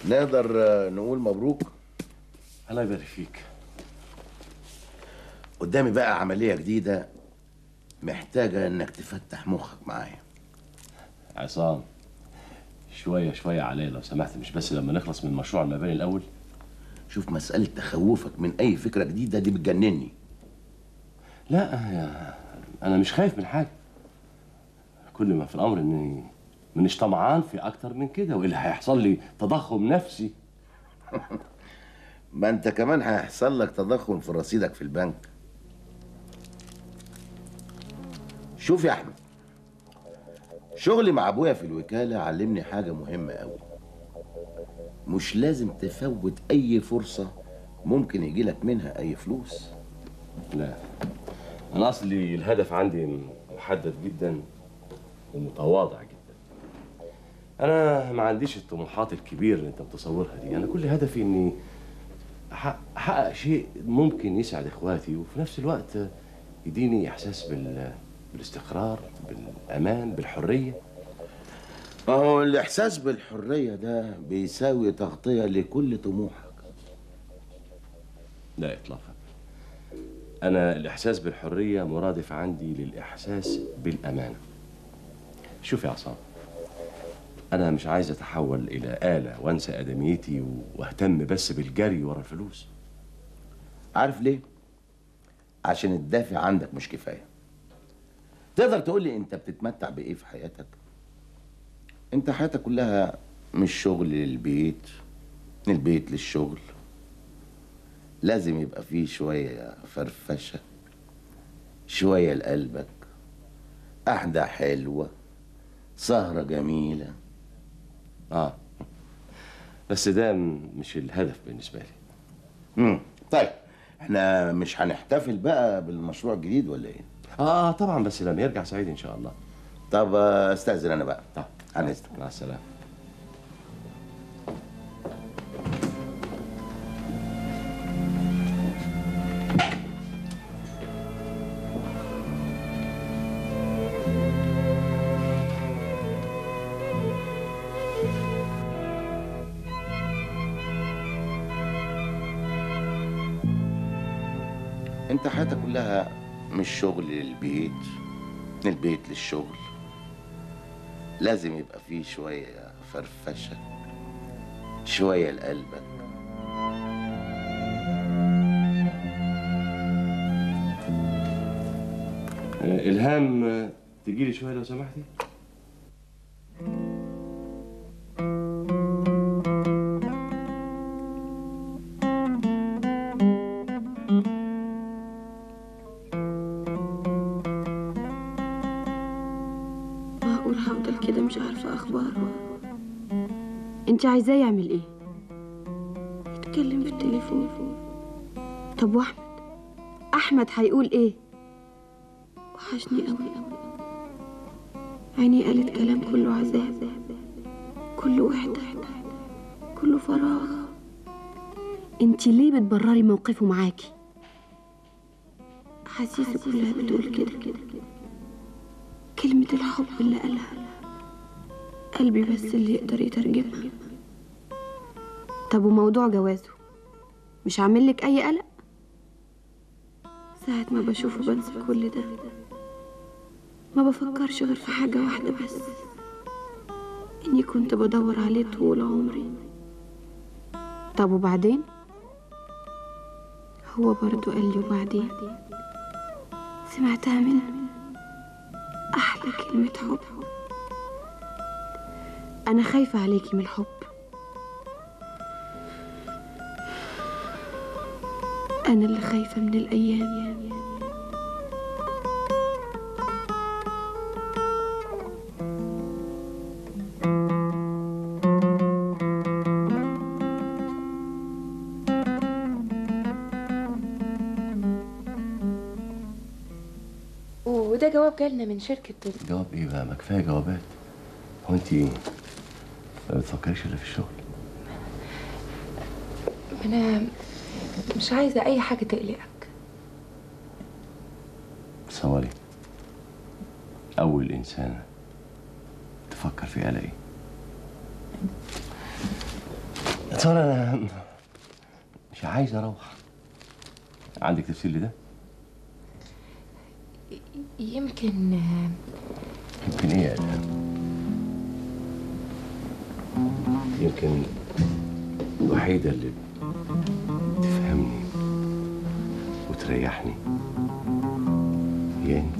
نقدر آه، نقول مبروك الله يبارك فيك قدامي بقى عملية جديدة محتاجة انك تفتح مخك معايا عصام شويه شويه عليا لو سمحت مش بس لما نخلص من مشروع المباني الاول شوف مسألة تخوفك من أي فكرة جديدة دي بتجنني لا يا انا مش خايف من حاجه كل ما في الامر اني مانيش طمعان في اكتر من كده والا هيحصل لي تضخم نفسي ما انت كمان هيحصل لك تضخم في رصيدك في البنك شوف يا احمد شغلي مع ابويا في الوكالة علمني حاجة مهمة قوي مش لازم تفوت اي فرصة ممكن يجيلك منها اي فلوس لا انا اصلي الهدف عندي محدد جدا ومتواضع جدا انا ما عنديش الطموحات الكبيره اللي انت متصورها دي انا كل هدفي اني أحقق- احقق شيء ممكن يسعد اخواتي وفي نفس الوقت يديني احساس بال بالاستقرار بالامان بالحريه ما هو الاحساس بالحرية ده بيساوي تغطية لكل طموحك لا اطلاقا انا الاحساس بالحريه مرادف عندي للاحساس بالامانه شوف يا عصام انا مش عايز اتحول الى اله وانسى ادميتي واهتم بس بالجري ورا الفلوس عارف ليه؟ عشان الدافع عندك مش كفاية تقدر تقول لي انت بتتمتع بايه في حياتك؟ انت حياتك كلها مش شغل للبيت من البيت للشغل لازم يبقى فيه شوية فرفشة شوية لقلبك قعدة حلوة سهرة جميلة اه بس ده م- مش الهدف بالنسبه لي مم. طيب احنا مش هنحتفل بقى بالمشروع الجديد ولا ايه؟ اه طبعا بس لما يرجع سعيد ان شاء الله طب آه، استأذن انا بقى طب عن إذنك. مع السلامه انت حياتك كلها مش شغل للبيت من البيت للشغل لازم يبقى فيه شوية فرفشة شوية لقلبك آه، الهام آه، تجي لي شويه لو سمحتي معقول هفضل كده مش عارفة أخباره انت عايزاه يعمل ايه؟ يتكلم في التليفون طب واحمد احمد هيقول ايه؟ وحشني قوي عيني قالت كلام كله عذاب كله وحدة كله فراغ انت ليه بتبرري موقفه معاكي؟ حسيسي كلها بتقول كده كلمة الحب اللي قالها قلبي بس اللي يقدر يترجمها طب وموضوع جوازه مش عامل لك اي قلق ساعة ما بشوفه بنسى كل ده ما بفكرش غير في حاجة واحدة بس إني كنت بدور عليه طول عمري طب وبعدين هو برضو قال لي وبعدين سمعتها منه أحلى كلمة حب أنا خايفة عليكي من الحب أنا اللي خايفة من الأيام وده جواب جالنا من شركة جواب ايه بقى ما كفايه جوابات هو انت ما بتفكريش الا في الشغل أنا مش عايزة أي حاجة تقلقك تصوري اول انسانه تفكر في قلقي يا ترى انا مش عايز اروح عندك تفسير لده؟ يمكن آه، يمكن ايه يا ادهم؟ يمكن الوحيدة اللي تفهمني وتريحني هي انت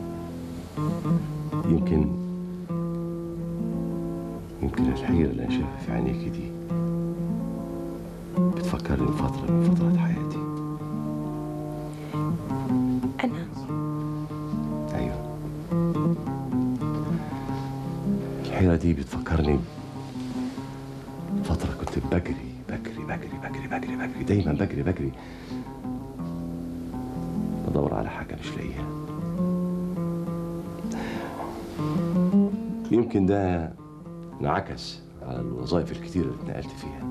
يمكن يمكن الحيرة اللي انا شايفها في عينيك دي بتفكرني بفترة من فترات حياتي انا ايوه الحيرة دي بتفكرني فترة كنت بجري بجري بجري بجري بجري بجري دايما بجري بجري بدور على حاجة مش لاقيها يمكن ده انعكس على الوظائف الكتيرة اللي اتنقلت فيها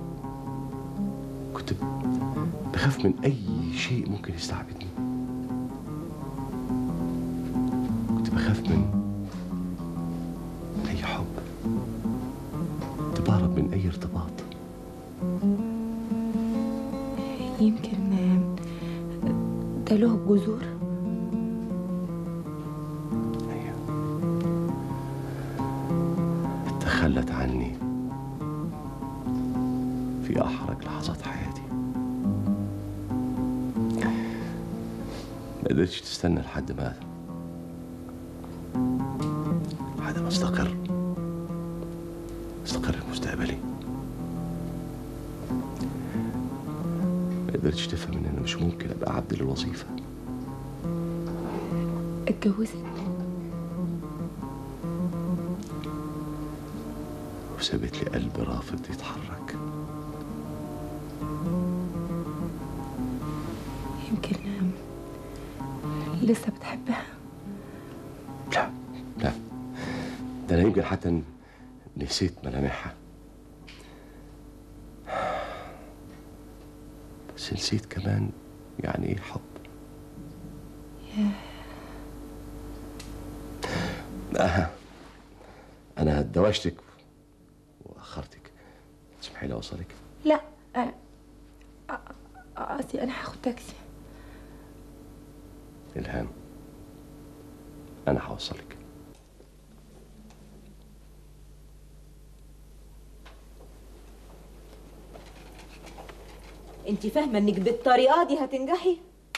كنت بخاف من أي شيء ممكن يستعبدني كنت بخاف من من أي حب كنت بهرب من أي ارتباط يمكن آه، ده له جذور أيوة تخلت عني في أحرج لحظات حياتي ما قدرتش تستنى لحد ما لحد ما استقر استقر مستقبلي ما قدرتش تفهم ان انا مش ممكن ابقى عبد للوظيفه اتجوزت وسابت لي قلب رافض يتحرك يمكن آه، لسه بتحبها لا لا ده انا يمكن حتى ن- نسيت ملامحها بس نسيت كمان يعني ايه حب آه. انا دوشتك واخرتك تسمحي لي اوصلك لا آه، آه، آه، قصدي انا هاخد تاكسي الهام انا هوصلك انت فاهمه انك بالطريقه دي هتنجحي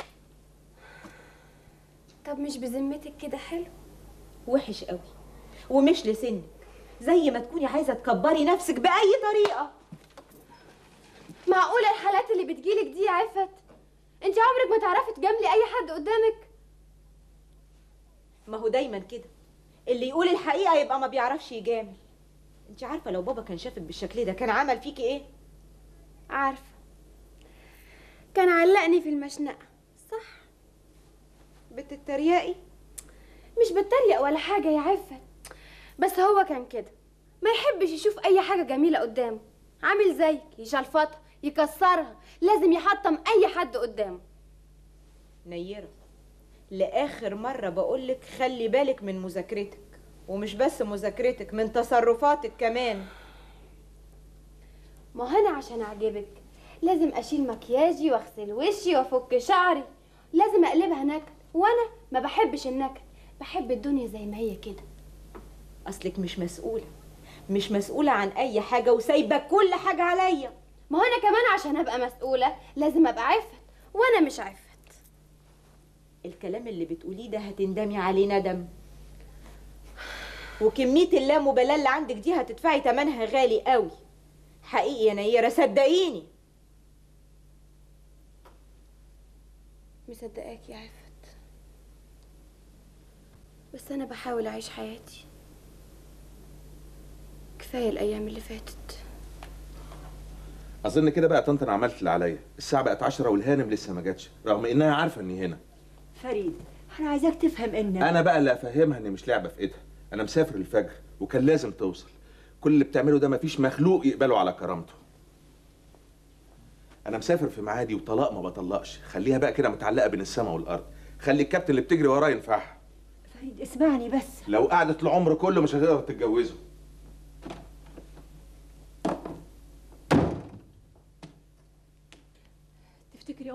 طب مش بذمتك كده حلو وحش قوي ومش لسنك زي ما تكوني عايزه تكبري نفسك باي طريقه معقولة الحالات اللي بتجيلك دي يا عفت انت عمرك ما تعرفي تجاملي اي حد قدامك ما هو دايما كده اللي يقول الحقيقه يبقى ما بيعرفش يجامل انت عارفه لو بابا كان شافك بالشكل ده كان عمل فيكي ايه عارفة كان علقني في المشنقة صح بتتريقي مش بتريق ولا حاجة يا عفت بس هو كان كده ما يحبش يشوف اي حاجة جميلة قدامه عامل زيك يشلفطها يكسرها لازم يحطم اي حد قدامه نيره لاخر مره بقولك خلي بالك من مذاكرتك ومش بس مذاكرتك من تصرفاتك كمان ما هو انا عشان اعجبك لازم اشيل مكياجي واغسل وشي وافك شعري لازم اقلبها نكد وانا ما بحبش النكد بحب الدنيا زي ما هي كده اصلك مش مسؤوله مش مسؤوله عن اي حاجه وسايبه كل حاجه عليا ما هو انا كمان عشان ابقى مسؤوله لازم ابقى عفت وانا مش عفت الكلام اللي بتقوليه ده هتندمي عليه ندم وكمية اللامبالاة اللي عندك دي هتدفعي تمنها غالي قوي حقيقي يا نيرة صدقيني مصدقاك يا عفت بس انا بحاول اعيش حياتي كفايه الايام اللي فاتت اظن كده بقى يا طنط انا عملت اللي عليا الساعه بقت عشرة والهانم لسه ما جاتش رغم انها عارفه اني هنا فريد انا عايزاك تفهم ان انا بقى اللي افهمها ان مش لعبه في ايدها انا مسافر الفجر وكان لازم توصل كل اللي بتعمله ده مفيش مخلوق يقبله على كرامته انا مسافر في معادي وطلاق ما بطلقش خليها بقى كده متعلقه بين السماء والارض خلي الكابتن اللي بتجري وراه ينفعها فريد اسمعني بس لو قعدت العمر كله مش هتقدر تتجوزه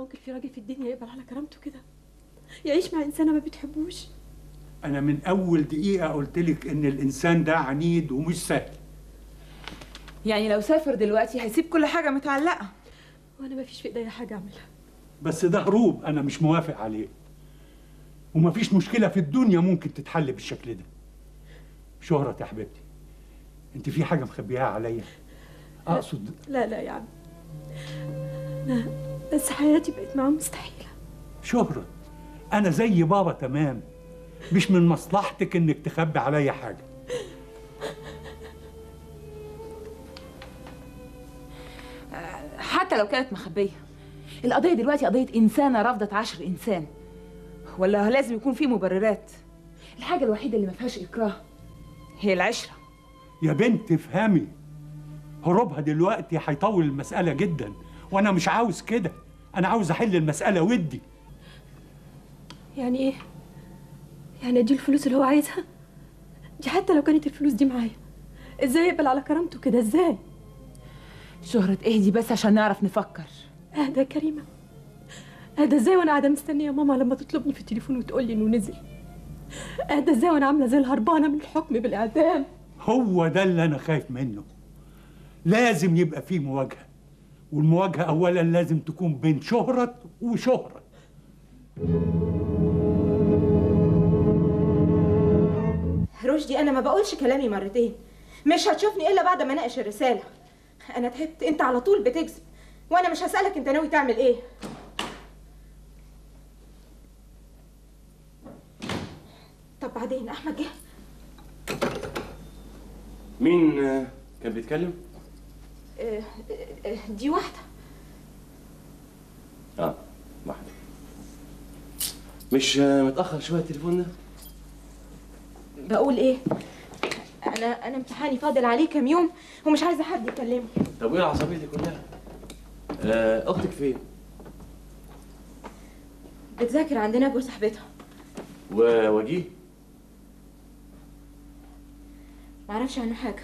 ممكن في راجل في الدنيا يقبل على كرامته كده يعيش مع انسانه ما بتحبوش انا من اول دقيقه قلت لك ان الانسان ده عنيد ومش سهل يعني لو سافر دلوقتي هيسيب كل حاجه متعلقه وانا ما فيش في ايديا حاجه اعملها بس ده هروب انا مش موافق عليه ومفيش مشكله في الدنيا ممكن تتحل بالشكل ده شهرة يا حبيبتي انت في حاجه مخبيها عليا اقصد لا لا يا عم انا بس حياتي بقت معاه مستحيله شهرة انا زي بابا تمام مش من مصلحتك انك تخبي عليا حاجه حتى لو كانت مخبيه القضيه دلوقتي قضيه انسانه رفضت عشر انسان ولا لازم يكون في مبررات الحاجه الوحيده اللي ما فيهاش اكراه هي العشره يا بنت افهمي هروبها دلوقتي هيطول المساله جدا وانا مش عاوز كده انا عاوز احل المساله ودي يعني ايه يعني دي الفلوس اللي هو عايزها دي حتى لو كانت الفلوس دي معايا ازاي يقبل على كرامته كده ازاي شهرة اهدي بس عشان نعرف نفكر اهدى يا كريمه اهدى ازاي وانا قاعده مستنيه ماما لما تطلبني في التليفون وتقول لي انه نزل اهدى ازاي وانا عامله زي الهربانه من الحكم بالاعدام هو ده اللي انا خايف منه لازم يبقى فيه مواجهه والمواجهه اولا لازم تكون بين شهرة وشهرة رشدي انا ما بقولش كلامي مرتين مش هتشوفني الا بعد ما اناقش الرساله انا تعبت انت على طول بتكذب وانا مش هسالك انت ناوي تعمل ايه طب بعدين احمد جه مين آه، كان بيتكلم؟ آه، آه، آه، دي واحده اه واحدة مش آه، متأخر شوية التليفون ده؟ بقول ايه انا انا امتحاني فاضل عليه كام يوم ومش عايزه حد يكلمني طب وايه العصبية دي كلها؟ آه أختك فين؟ بتذاكر عند نجوى صاحبتها ووجيه؟ معرفش عنه حاجه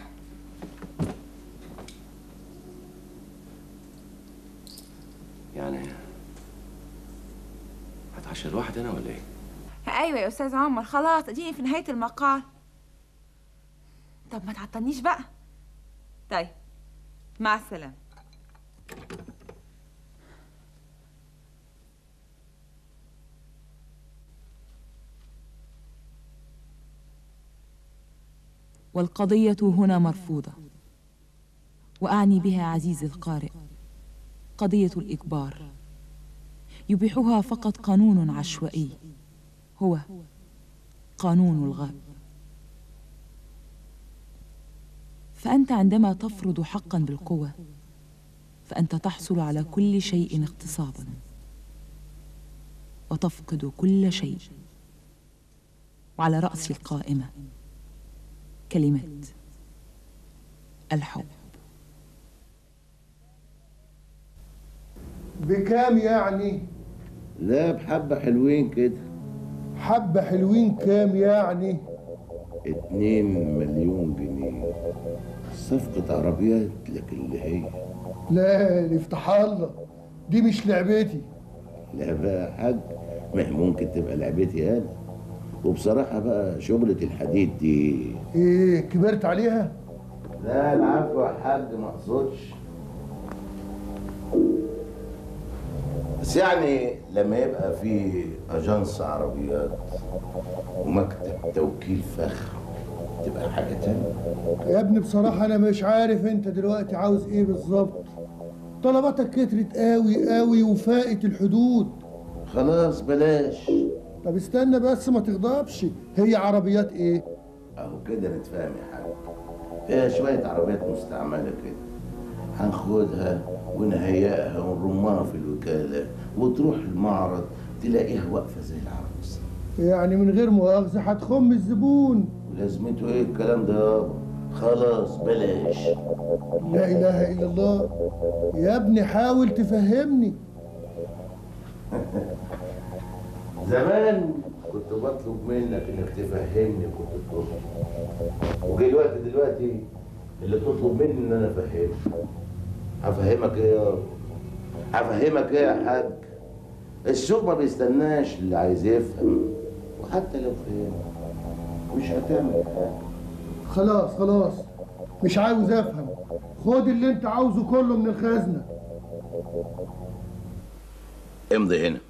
يعني هتعشى لوحدي أنا ولا إيه؟ ايوه يا استاذ عمر خلاص اديني في نهايه المقال طب ما تعطلنيش بقى طيب مع السلامه والقضية هنا مرفوضة وأعني بها عزيزي القارئ قضية الإجبار يبيحها فقط قانون عشوائي هو قانون الغاب فأنت عندما تفرض حقا بالقوة فأنت تحصل على كل شيء اغتصابا وتفقد كل شيء وعلى رأس القائمة كلمة الحب بكام يعني لا بحبة حلوين كده حبة حلوين كام يعني اتنين مليون جنيه صفقة عربيات لكن اللي هي لا افتح الله دي مش لعبتي لا بقى يا حاج ما هي ممكن تبقى لعبتي انا وبصراحة بقى شغلة الحديد دي ايه كبرت عليها لا العفو يا حاج ما اقصدش بس يعني لما يبقى في اجنس عربيات ومكتب توكيل فخر تبقى حاجة تانية يا ابني بصراحة أنا مش عارف أنت دلوقتي عاوز إيه بالظبط طلباتك كترت قوي قوي وفاقت الحدود خلاص بلاش طب استنى بس ما تغضبش هي عربيات إيه؟ اهو كده نتفاهم يا حاج فيها شوية عربيات مستعملة كده هناخدها ونهيئها ونرمها في الوكالة وتروح المعرض تلاقيها واقفة زي العروسة يعني من غير مؤاخذة هتخم الزبون ولازمته ايه الكلام ده يابا خلاص بلاش لا إله إلا الله يا ابني حاول تفهمني زمان كنت بطلب منك انك تفهمني كنت تطلب وجه الوقت دلوقتي اللي تطلب مني ان انا افهمك هفهمك ايه يابا هفهمك ايه يا حاج السوق ما بيستناش اللي عايز يفهم وحتى لو فهم مش هتعمل حاجه خلاص خلاص مش عاوز افهم خد اللي انت عاوزه كله من الخزنه امضي هنا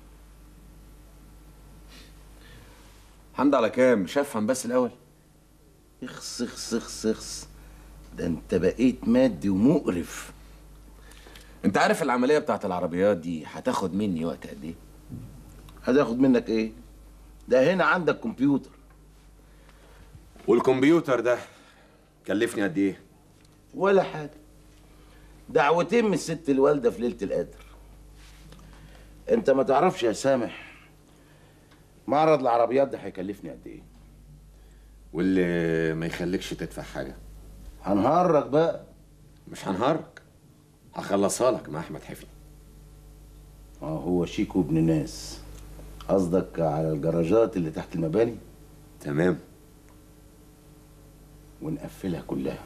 حمد على كام مش هفهم بس الاول اخس اخس اخس اخس ده انت بقيت مادي ومقرف انت عارف العمليه بتاعت العربيات دي هتاخد مني وقت قد ايه هتاخد منك ايه ده هنا عندك كمبيوتر والكمبيوتر ده كلفني قد ايه ولا حاجه دعوتين من الست الوالده في ليله القدر انت ما تعرفش يا سامح معرض العربيات ده هيكلفني قد ايه واللي ما يخليكش تدفع حاجه هنهرج بقى مش هنهرج هخلصها لك مع احمد حفني اه هو شيكو ابن ناس قصدك على الجراجات اللي تحت المباني تمام ونقفلها كلها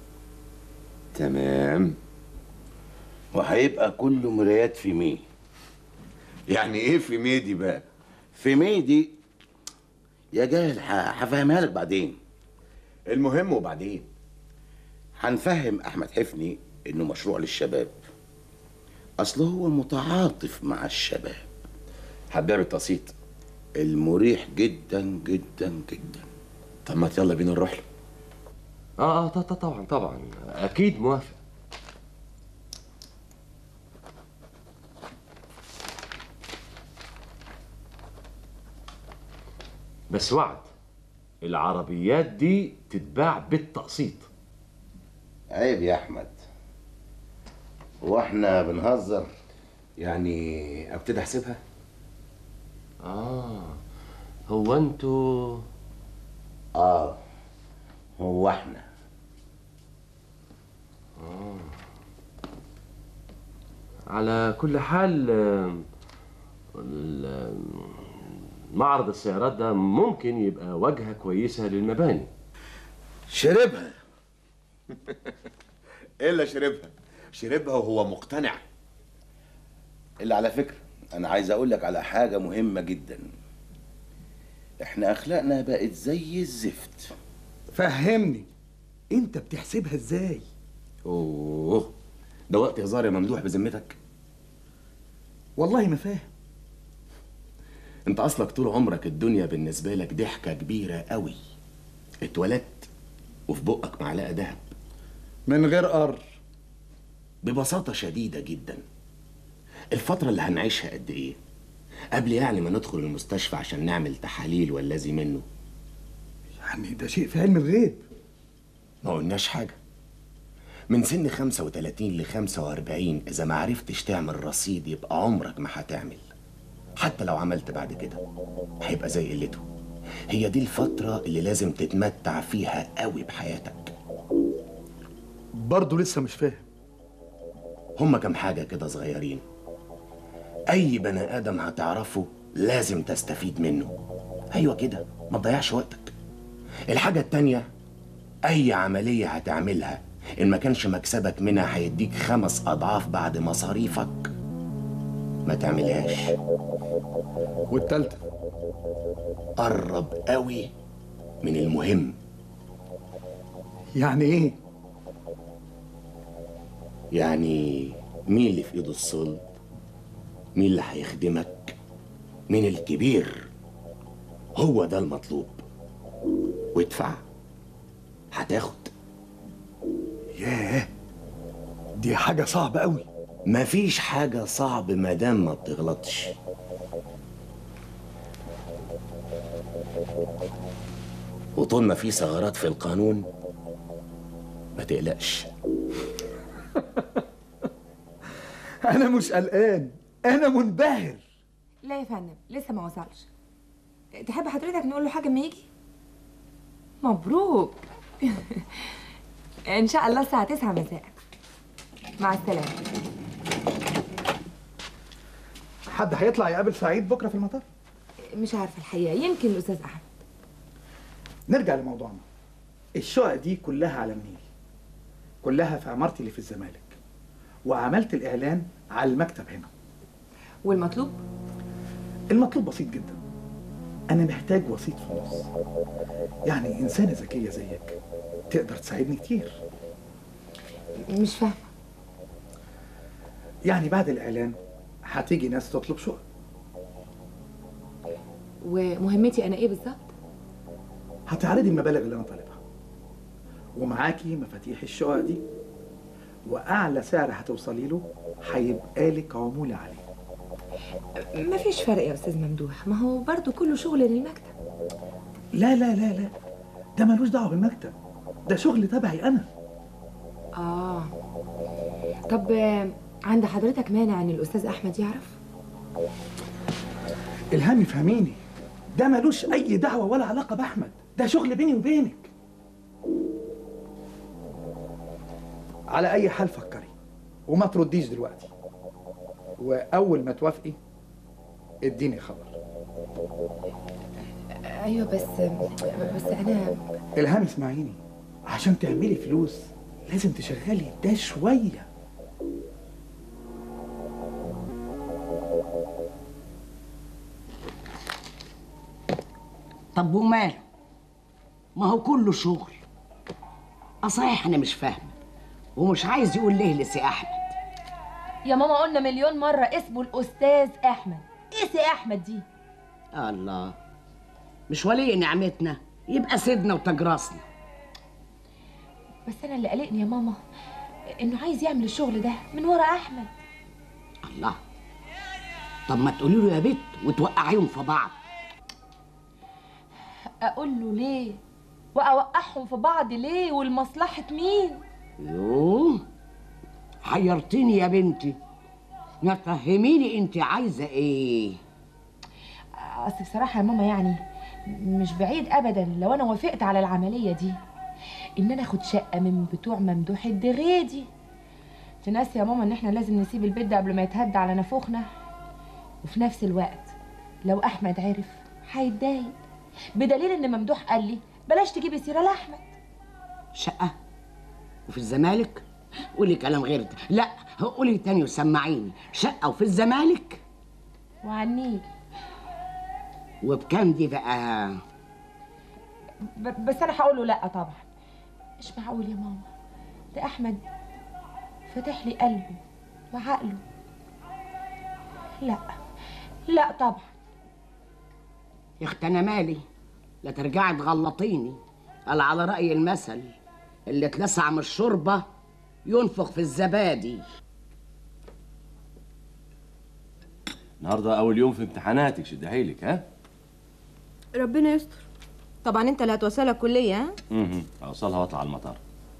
تمام وهيبقى كله مرايات في ميه يعني ايه في ميدي بقى في ميه دي يا جاهل ه- هفهمها لك بعدين المهم وبعدين هنفهم احمد حفني انه مشروع للشباب اصل هو متعاطف مع الشباب هتبيع بالتقسيط المريح جدا جدا جدا طب ما يلا بينا نروح له اه اه ط- ط- طبعا طبعا اكيد موافق بس وعد العربيات دي تتباع بالتقسيط عيب يا احمد هو احنا بنهزر يعني ابتدي احسبها اه هو انتوا اه هو احنا على كل حال آم، ال- معرض السيارات ده ممكن يبقى واجهة كويسة للمباني شربها الا شربها شربها وهو مقتنع اللي على فكرة أنا عايز أقول لك على حاجة مهمة جدا إحنا أخلاقنا بقت زي الزفت فهمني انت بتحسبها ازاي اوه ده وقت هزار يا ممدوح بذمتك والله ما فاهم انت اصلك طول عمرك الدنيا بالنسبه لك ضحكه كبيره قوي اتولدت وفي بقك معلقه دهب من غير قر ببساطه شديده جدا الفتره اللي هنعيشها قد ايه قبل يعني ما ندخل المستشفى عشان نعمل تحاليل والذي منه يعني ده شيء في علم الغيب ما قلناش حاجه من سن 35 ل 45 اذا ما عرفتش تعمل رصيد يبقى عمرك ما هتعمل حتى لو عملت بعد كده هيبقى زي قلته هي دي الفترة اللي لازم تتمتع فيها قوي بحياتك برضه لسه مش فاهم هما كام حاجة كده صغيرين أي بني آدم هتعرفه لازم تستفيد منه أيوة كده ما تضيعش وقتك الحاجة التانية أي عملية هتعملها إن ما كانش مكسبك منها هيديك خمس أضعاف بعد مصاريفك ما تعملهاش والتالتة قرب قوي من المهم يعني ايه يعني مين اللي في ايده الصلب مين اللي هيخدمك مين الكبير هو ده المطلوب وادفع هتاخد ياه دي حاجة صعبة قوي مفيش حاجة صعب مادام ما بتغلطش وطول ما في ثغرات في القانون ما تقلقش انا مش قلقان انا منبهر لا يا فندم لسه ما وصلش تحب حضرتك نقول له حاجه ما يجي مبروك ان شاء الله الساعه 9 مساء مع السلامه حد هيطلع يقابل سعيد بكرة في المطار مش عارفه الحقيقه يمكن الاستاذ احمد نرجع لموضوعنا الشقق دي كلها على النيل كلها في عمارتي اللي في الزمالك وعملت الإعلان على المكتب هنا والمطلوب المطلوب بسيط جدا انا محتاج وسيط في النص يعني انسانه ذكيه زيك تقدر تساعدني كتير مش فاهمه يعني بعد الاعلان هتيجي ناس تطلب شقق ومهمتي انا ايه بالظبط هتعرضي المبالغ اللي انا طالبها ومعاكي مفاتيح الشقق دي واعلى سعر هتوصلي له هيبقى لك عموله عليه مفيش فرق يا استاذ ممدوح ما هو برضو كله شغل للمكتب لا لا لا لا ده ملوش دعوه بالمكتب ده شغل تبعي انا اه طب آه، عند حضرتك مانع ان الاستاذ احمد يعرف الهام فهميني ده ملوش اي دعوه ولا علاقه باحمد ده شغل بيني وبينك على اي حال فكري وما ترديش دلوقتي واول ما توافقي اديني خبر ايوه بس بس انا الهام اسمعيني عشان تعملي فلوس لازم تشغلي ده شويه طب وماله ما هو كله شغل أصحيح أنا مش فاهمة ومش عايز يقول ليه لسي أحمد يا ماما قلنا مليون مرة اسمه الأستاذ أحمد إيه سي أحمد دي؟ الله مش ولي نعمتنا يبقى سيدنا وتجرسنا بس أنا اللي قلقني يا ماما إنه عايز يعمل الشغل ده من ورا أحمد الله طب ما تقولي له يا بت وتوقعيهم في بعض أقول له ليه؟ وأوقعهم في بعض ليه؟ ولمصلحة مين؟ يوه حيرتيني يا بنتي ما تفهميني انت عايزه ايه أصل بصراحة يا ماما يعني مش بعيد أبدا لو أنا وافقت على العملية دي إن أنا آخد شقة من بتوع ممدوح الدغيدي انت ناسي يا ماما إن إحنا لازم نسيب البيت ده قبل ما يتهد على نافوخنا وفي نفس الوقت لو أحمد عرف هيتضايق بدليل إن ممدوح قال لي بلاش تجيبي سيرة لأحمد شقه وفي الزمالك قولي كلام غير ده لا قولي تاني وسمعيني شقه وفي الزمالك وعلى النيل وبكام دي بقى ب- بس أنا هقول له لأ طبعا مش معقول يا ماما ده أحمد فتح لي قلبه وعقله لا لا طبعا يا اخت انا مالي لا ترجعي تغلطيني قال على راي المثل اللي اتلسع من الشوربه ينفخ في الزبادي النهارده اول يوم في امتحاناتك شد حيلك ها ربنا يستر طبعا انت اللي هتوصلها الكليه ها امم اوصلها واطلع على المطار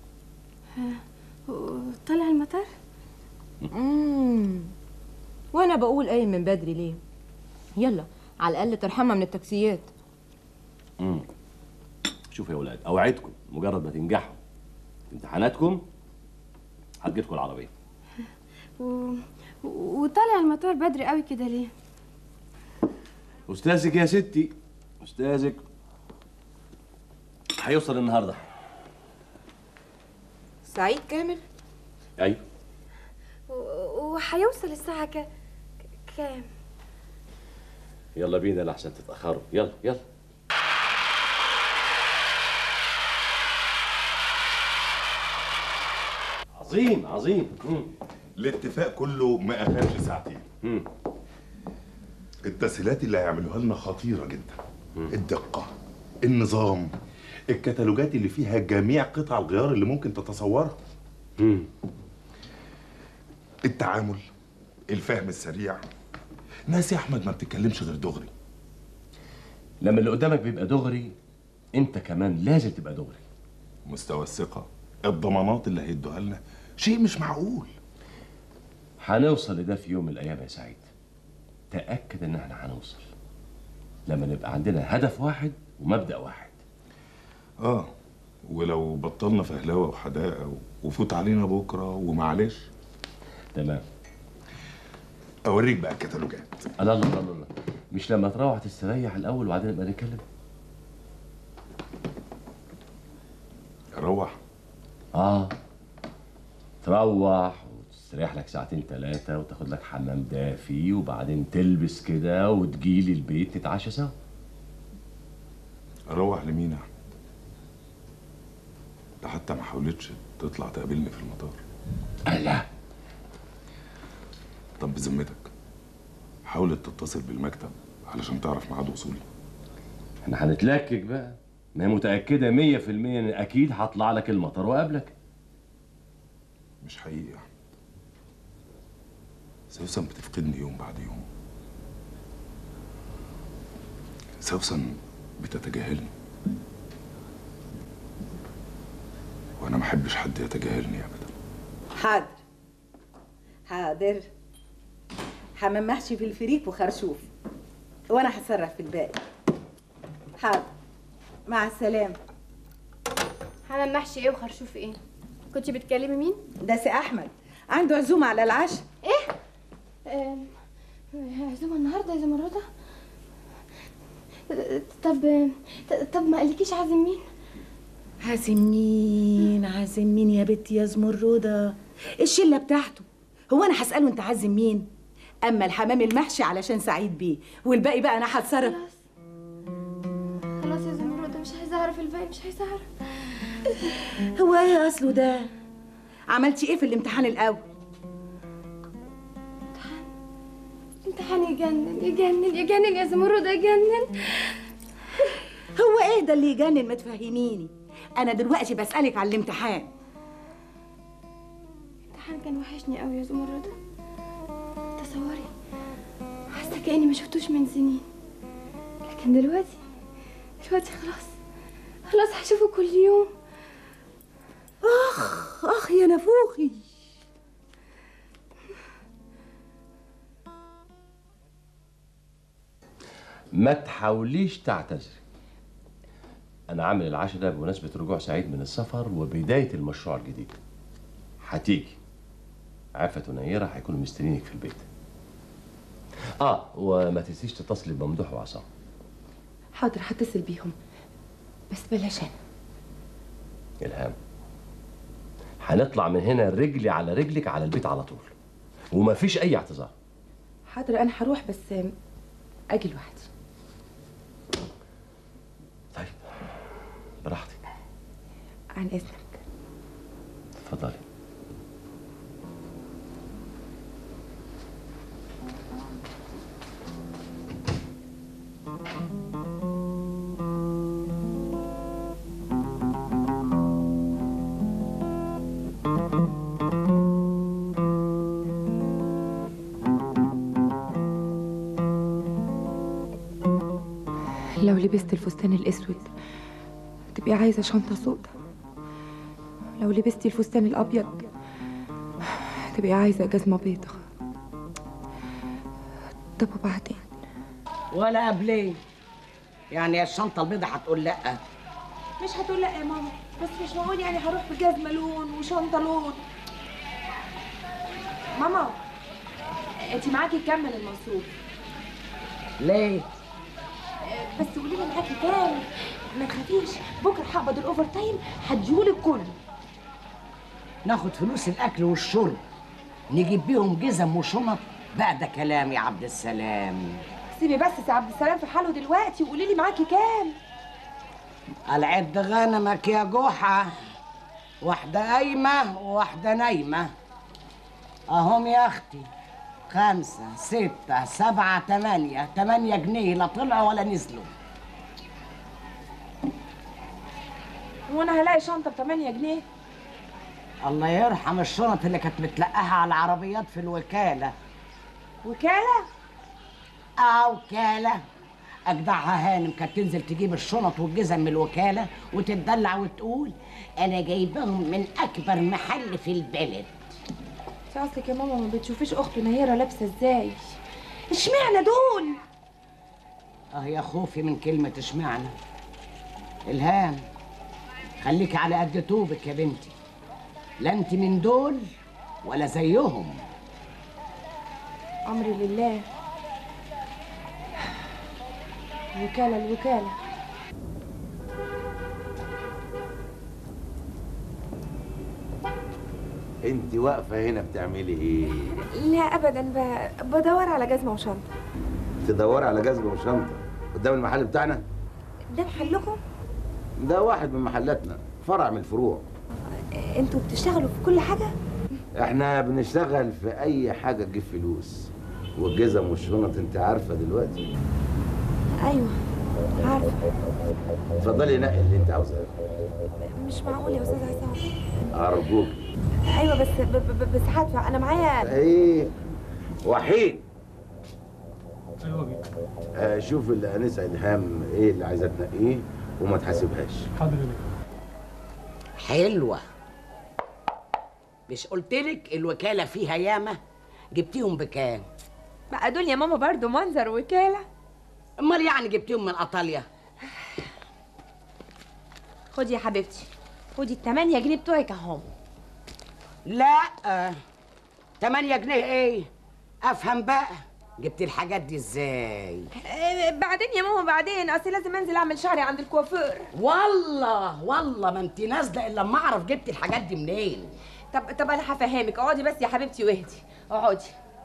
طلع المطار امم وانا بقول قايم من بدري ليه يلا على الاقل ترحمها من التاكسيات امم شوفوا يا ولاد اوعدكم مجرد ما تنجحوا في امتحاناتكم هتجيلكم العربيه و... وطالع المطار بدري قوي كده ليه استاذك يا ستي استاذك هيوصل النهارده سعيد كامل ايوه وهيوصل الساعة ك... كام يلا بينا لحسن تتاخروا يلا يلا عظيم عظيم مم. الاتفاق كله ما اخدش ساعتين التسهيلات اللي هيعملوها لنا خطيره جدا الدقه النظام الكتالوجات اللي فيها جميع قطع الغيار اللي ممكن تتصورها التعامل الفهم السريع ناس يا احمد ما بتتكلمش غير دغري لما اللي قدامك بيبقى دغري انت كمان لازم تبقى دغري مستوى الثقه الضمانات اللي هيدوها لنا شيء مش معقول هنوصل لده في يوم من الايام يا سعيد تاكد ان احنا هنوصل لما نبقى عندنا هدف واحد ومبدا واحد اه ولو بطلنا فهلوه وحداقه وفوت علينا بكره ومعلش تمام اوريك بقى الكتالوجات لا لا لا لا لا. مش لما تروح تستريح الاول وبعدين نبقى نتكلم روح اه تروح تستريح لك ساعتين ثلاثة وتاخد لك حمام دافي وبعدين تلبس كده وتجيلي البيت نتعشى سوا اروح لمين يا احمد ده حتى ما حاولتش تطلع تقابلني في المطار لا طب بذمتك حاولت تتصل بالمكتب علشان تعرف ميعاد وصولي احنا هنتلكك بقى ما هي متأكدة مية في المية ان اكيد هطلع لك المطر وقابلك مش حقيقي يا احمد سوسن بتفقدني يوم بعد يوم سوسن بتتجاهلني وانا ما احبش حد يتجاهلني ابدا حاضر حاضر حمام محشي في الفريك وخرشوف وانا هتصرف في الباقي حاضر مع السلامه حمام محشي ايه وخرشوف ايه كنت بتكلمي مين ده سي احمد عنده عزومه على العشاء ايه آم، عزومه النهارده يا زمردة طب طب ما قالكيش عازم مين عازم مين عازم مين يا بنتي يا زمردة الشله بتاعته هو انا هساله انت عازم مين اما الحمام المحشي علشان سعيد بيه والباقي بقى انا هتصرف خلاص يا زمردة مش عايزه اعرف الباقي مش عايزه اعرف هو ايه اصله ده عملتي ايه في الامتحان الاول امتحان يجنن يجنن يجنن يا زمردة يجنن هو ايه ده اللي يجنن ما تفهميني انا دلوقتي بسالك على الامتحان الامتحان كان وحشني قوي يا زمردة تصوري حاسه كاني ما شفتوش من سنين لكن دلوقتي دلوقتي خلاص خلاص هشوفه كل يوم اخ اخ يا نفوخي ما تحاوليش تعتذري انا عامل العشاء ده بمناسبة رجوع سعيد من السفر وبداية المشروع الجديد هتيجي عفة ونيرة هيكونوا مستنيينك في البيت اه وما تنسيش تتصلي بممدوح وعصام حاضر هتصل بيهم بس بلاش انا الهام هنطلع من هنا رجلي على رجلك على البيت على طول ومفيش اي اعتذار حاضر انا هروح بس اجي لوحدي براحتك عن اذنك اتفضلي لو لبست الفستان الاسود تبقي عايزه شنطه سودا لو لبستي الفستان الابيض تبقي عايزه جزمه بيضة طب وبعدين ولا قبلين يعني الشنطه البيضاء هتقول لا مش هتقول لا يا ماما بس مش معقول يعني هروح بجزمه لون وشنطه لون ماما انت معاكي كام من المصروف ليه بس قولي لي معاكي كام ما تخافيش بكره هقبض الاوفر تايم هديهولك كله ناخد فلوس الاكل والشرب نجيب بيهم جزم وشنط بقى ده كلام يا عبد السلام سيبي بس يا عبد السلام في حاله دلوقتي وقولي لي معاكي كام العد غنمك يا جحا واحدة قايمة وواحدة نايمة اهم يا اختي خمسة ستة سبعة تمانية تمانية جنيه لا طلعوا ولا نزلوا وانا هلاقي شنطه ب 8 جنيه الله يرحم الشنط اللي كانت بتلقاها على العربيات في الوكالة وكالة؟ اه وكالة أجدعها هانم كانت تنزل تجيب الشنط والجزم من الوكالة وتتدلع وتقول أنا جايبهم من أكبر محل في البلد انت قصدك يا ماما ما بتشوفيش اخت نيره لابسه ازاي اشمعنى دول اه يا خوفي من كلمة اشمعنى إلهام خليكي على قد توبك يا بنتي لا انت من دول ولا زيهم امري لله الوكاله الوكاله انت واقفه هنا بتعملي ايه لا ابدا ب... بدور على جزمه وشنطه تدوري على جزمه وشنطه قدام المحل بتاعنا ده محلكم ده واحد من محلاتنا فرع من الفروع انتوا بتشتغلوا في كل حاجه احنا بنشتغل في اي حاجه تجيب فلوس والجزم والشنط انت عارفه دلوقتي ايوه عارفه اتفضلي نقي اللي انت عاوزاه مش معقول يا استاذ عصام ارجوك ايوه بس ب... ب... بس هدفع انا معايا ايه وحيد ايوه آه شوف الانسه الهام ايه اللي عايزه تنقيه وما تحاسبهاش حاضر حلوة مش قلتلك الوكالة فيها ياما جبتيهم بكام بقى دول يا ماما برضو منظر وكاله امال يعني جبتيهم من ايطاليا خدي يا حبيبتي خدي التمانية جنيه بتوعك اهم لا تمانية جنيه ايه افهم بقى جبتي الحاجات دي ازاي آه، بعدين يا ماما بعدين اصل لازم انزل اعمل شعري عند الكوافير والله والله ما انت نازله الا لما اعرف جبتي الحاجات دي منين طب طب انا هفهمك اقعدي بس يا حبيبتي واهدي اقعدي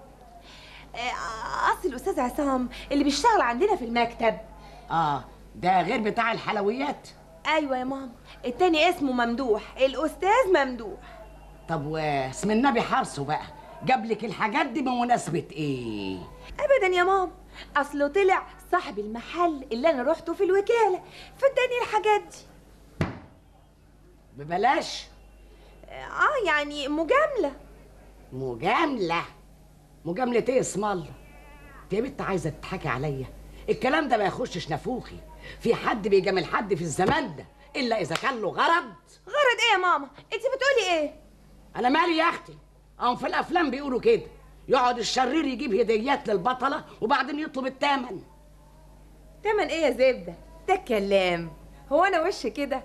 آه، اصل الاستاذ عصام اللي بيشتغل عندنا في المكتب اه ده غير بتاع الحلويات ايوه يا ماما التاني اسمه ممدوح الاستاذ ممدوح طب واسم النبي حرصه بقى جاب لك الحاجات دي بمناسبه ايه ابدا يا ماما اصله طلع صاحب المحل اللي انا روحته في الوكاله فاداني الحاجات دي ببلاش اه يعني مجامله مجامله مجامله ايه اسم الله انت يا بنت عايزه تضحكي عليا الكلام ده ما يخشش نافوخي في حد بيجامل حد في الزمان ده الا اذا كان له غرض غرض ايه يا ماما انت بتقولي ايه انا مالي يا اختي هم في الافلام بيقولوا كده يقعد الشرير يجيب هديات للبطله وبعدين يطلب الثمن تمن ايه يا زبده ده كلام هو انا وش كده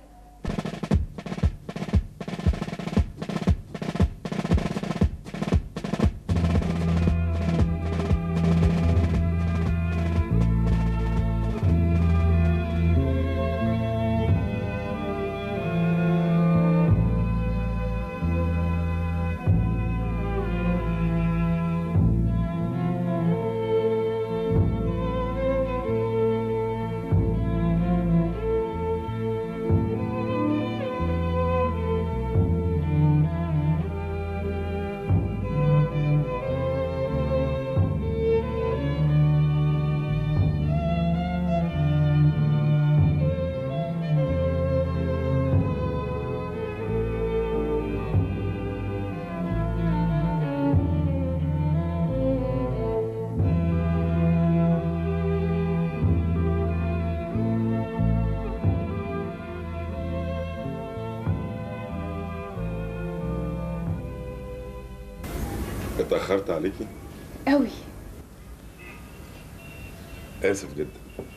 اتأخرت عليكي؟ قوي آسف جدا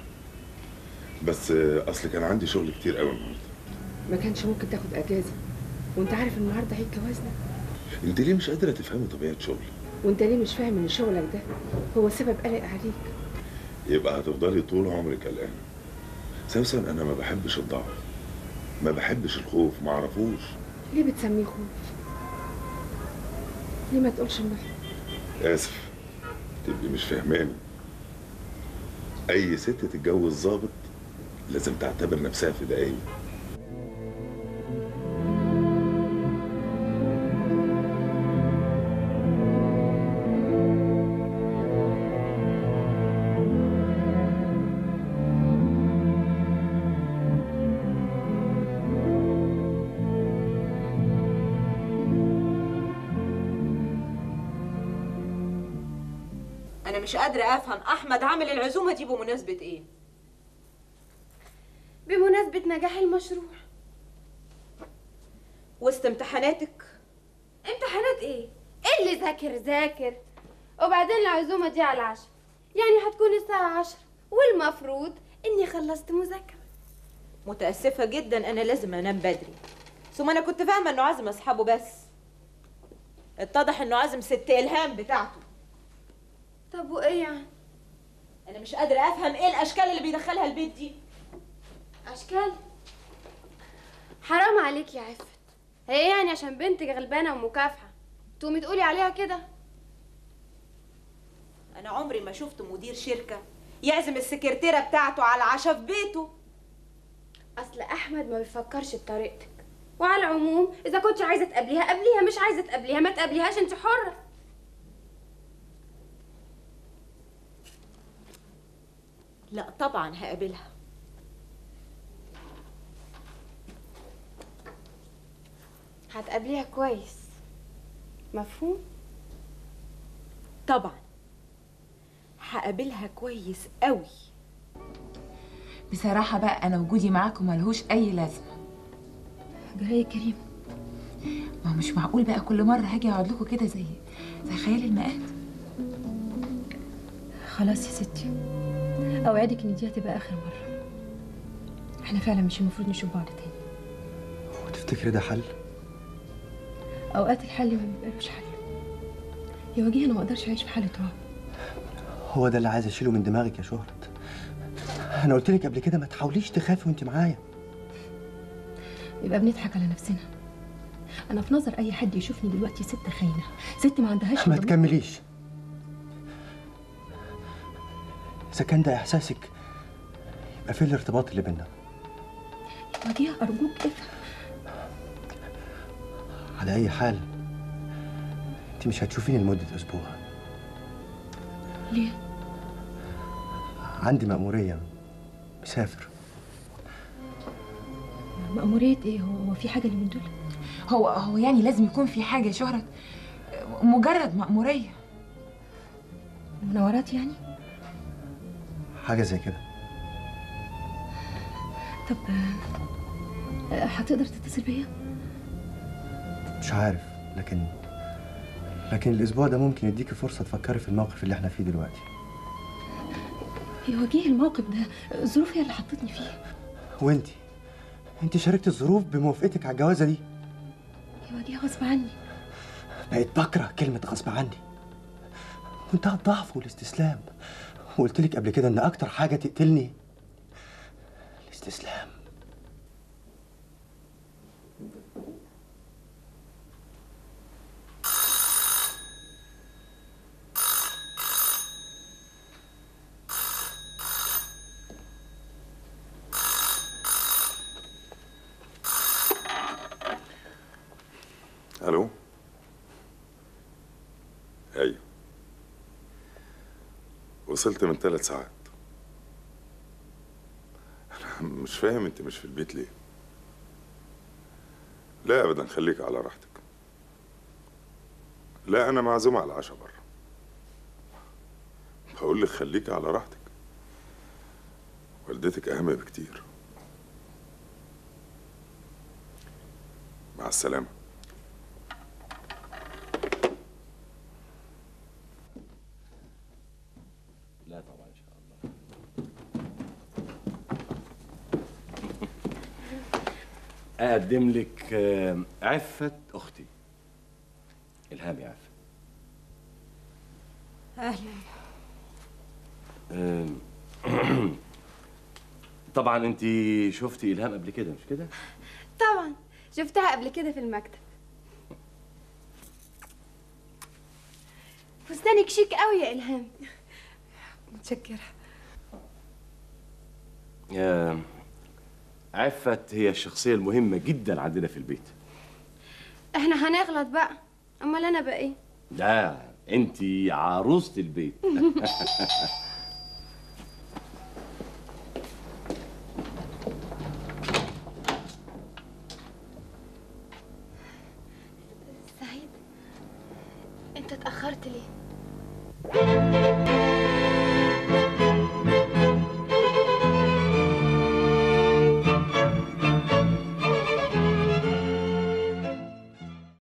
بس آه، أصل كان عندي شغل كتير قوي النهارده ما كانش ممكن تاخد اجازه وانت عارف ان النهارده عيد جوازنا أنت ليه مش قادرة تفهمي طبيعة شغلي؟ وانت ليه مش فاهم ان شغلك ده هو سبب قلق عليك يبقى هتفضلي طول عمرك قلقانة سوسن أنا ما بحبش الضعف ما بحبش الخوف ما أعرفوش ليه بتسميه خوف ليه ما تقولش النحو آسف تبقي مش فاهماني أي ست تتجوز ظابط لازم تعتبر نفسها فدائية انا مش قادره افهم احمد عامل العزومه دي بمناسبه ايه بمناسبة نجاح المشروع وسط امتحاناتك امتحانات ايه؟ اللي ذاكر ذاكر وبعدين العزومة دي على العشاء يعني هتكون الساعة عشرة والمفروض اني خلصت مذاكرة متاسفه جدا انا لازم انام بدري ثم انا كنت فاهمه انه عازم اصحابه بس اتضح انه عازم ست الهام بتاعته طب وايه يعني؟ انا مش قادره افهم ايه الاشكال اللي بيدخلها البيت دي أشكال حرام عليك يا عفت هي يعني عشان بنتك غلبانة ومكافحة تقومي تقولي عليها كده انا عمري ما شفت مدير شركه يعزم السكرتيره بتاعته على العشاء في بيته اصل احمد ما بيفكرش بطريقتك وعلى العموم اذا كنت عايزه تقابليها قابليها مش عايزه تقابليها ما تقابليهاش انت حره لا طبعا هقابلها هتقابليها كويس مفهوم طبعا هقابلها كويس قوي بصراحة بقى أنا وجودي معاكم ملهوش أي لازمة جرايه يا كريم ما هو مش معقول بقى كل مرة هاجي أقعد لكم كده زي زي خيال المآت خلاص يا ستي اوعدك ان دي هتبقى اخر مره احنا فعلا مش المفروض نشوف بعض تاني وتفتكري ده حل؟ اوقات الحل ما بيبقاش حل يا وجيه انا ما اقدرش اعيش في حاله رعب هو ده اللي عايز اشيله من دماغك يا شهرت انا قلت لك قبل كده ما تحاوليش تخافي وانت معايا يبقى بنضحك على نفسنا انا في نظر اي حد يشوفني دلوقتي ست خاينه ست ما عندهاش ما ضمير. تكمليش اذا كان ده احساسك يبقى فين الارتباط اللي بينا وجيه ارجوك افهم على اي حال انت مش هتشوفيني لمده اسبوع ليه عندي مأمورية مسافر مأمورية ايه هو هو في حاجه اللي من دول هو هو يعني لازم يكون في حاجة يا شهرة مجرد مأمورية مناورات يعني حاجة زي كده طب آه، هتقدر تتصل بيا مش عارف لكن لكن الأسبوع ده ممكن يديكي فرصة تفكري في الموقف اللي احنا فيه دلوقتي يا وجيه الموقف ده الظروف هي اللي حطتني فيه وانتي انت شاركت الظروف بموافقتك على الجوازة دي يا وجيه غصب عني بقيت بكره كلمة غصب عني منتهى الضعف والاستسلام وقلت لك قبل كده ان اكتر حاجة تقتلني الاستسلام الو ايوه وصلت من ثلاث ساعات انا مش فاهم انت مش في البيت ليه لا ابدا خليك على راحتك لا انا معزوم على العشاء بره بقول لك خليك على راحتك والدتك اهم بكتير مع السلامه لا طبعا ان شاء الله اقدم لك آه، عفة اختي الهام يا عفة اهلا آم، طبعا انت شفتي الهام قبل كده مش كده طبعا شفتها قبل كده في المكتب فستانك شيك قوي يا الهام متشكره آه، عفت هي الشخصية المهمة جدا عندنا في البيت احنا هنغلط بقى امال انا بقى ايه لا انت عروسة البيت سعيد انت اتاخرت ليه